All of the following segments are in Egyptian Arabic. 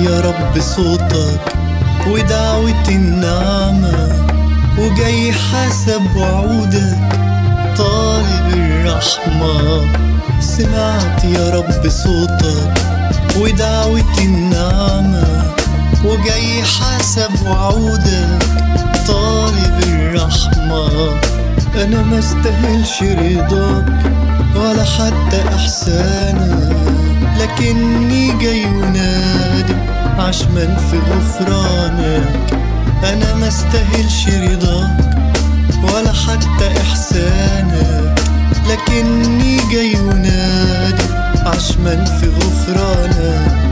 يا رب صوتك ودعوة النعمة وجاي حسب وعودك طالب الرحمة سمعت يا رب صوتك ودعوة النعمة وجاي حسب وعودك طالب الرحمة أنا ما استاهلش رضاك ولا حتى إحسانك لكني جاي ونادي عشمان في غفرانك أنا ما استاهلش رضاك ولا حتى إحسانك لكني جاي ونادي عشمان في غفرانك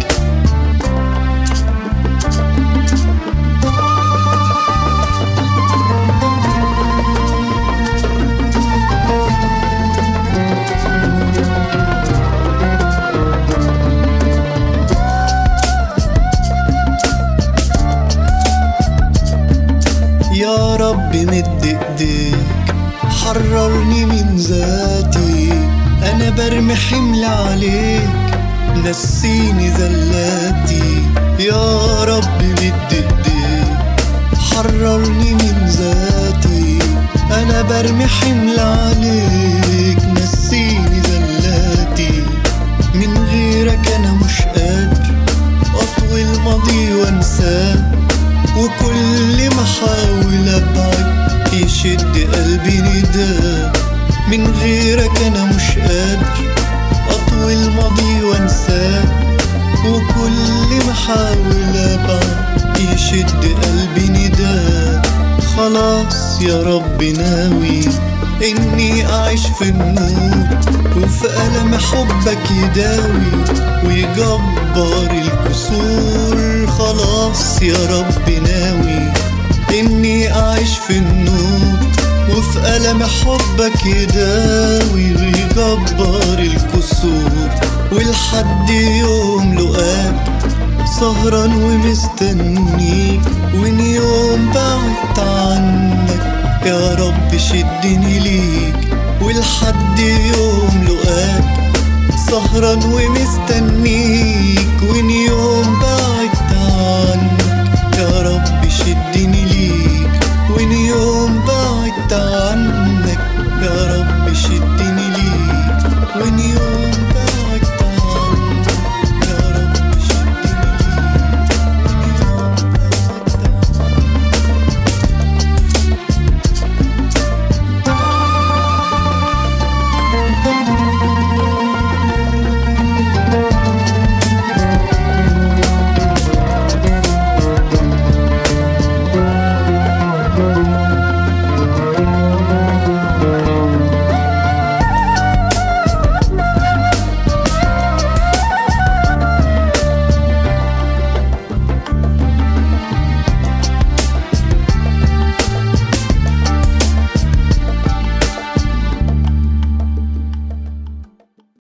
يا رب مد ايديك حررني من ذاتي انا برمي حمل عليك نسيني ذلاتي يا رب مد ايديك حررني من ذاتي انا برمي حمل عليك نسيني ذلاتي من غيرك انا مش قادر اطوي الماضي وانساه وكل ما احاول ابعد يشد قلبي نداء من غيرك انا مش قادر اطوي الماضي وانساه وكل ما احاول ابعد يشد قلبي نداء خلاص يا رب ناوي اني اعيش في النور وفي ألم حبك يداوي ويجبر الكسور خلاص يا رب ناوي اني اعيش في النور وفي ألم حبك يداوي ويجبر الكسور ولحد يوم لقاك سهران ومستنيك وان يوم بعدت عنك يا رب شدني ليك ولحد يوم لقاك سهران ومستنيك